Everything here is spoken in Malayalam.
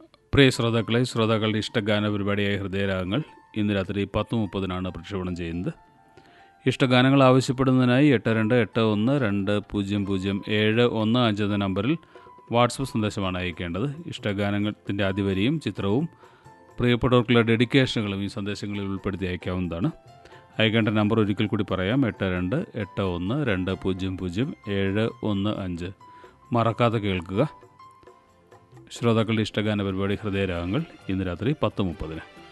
പ്രിയ ശ്രോതാക്കളെ ശ്രോതാക്കളുടെ ഇഷ്ടഗാന പരിപാടിയായ ഹൃദയരാഗങ്ങൾ ഇന്ന് രാത്രി പത്ത് മുപ്പതിനാണ് പ്രക്ഷേപണം ചെയ്യുന്നത് ഇഷ്ടഗാനങ്ങൾ ആവശ്യപ്പെടുന്നതിനായി എട്ട് രണ്ട് എട്ട് ഒന്ന് രണ്ട് പൂജ്യം പൂജ്യം ഏഴ് ഒന്ന് അഞ്ച് എന്ന നമ്പറിൽ വാട്സപ്പ് സന്ദേശമാണ് അയക്കേണ്ടത് ഇഷ്ടഗാനത്തിൻ്റെ ആദ്യവരിയും ചിത്രവും പ്രിയപ്പെട്ടവർക്കുള്ള ഡെഡിക്കേഷനുകളും ഈ സന്ദേശങ്ങളിൽ ഉൾപ്പെടുത്തി അയക്കാവുന്നതാണ് അയക്കേണ്ട നമ്പർ ഒരിക്കൽ കൂടി പറയാം എട്ട് രണ്ട് എട്ട് ഒന്ന് രണ്ട് പൂജ്യം പൂജ്യം ഏഴ് ഒന്ന് അഞ്ച് മറക്കാതെ കേൾക്കുക ശ്രോതാക്കളുടെ ഇഷ്ടഗാന പരിപാടി ഹൃദയരാഗങ്ങൾ ഇന്ന് രാത്രി പത്ത് മുപ്പതിന്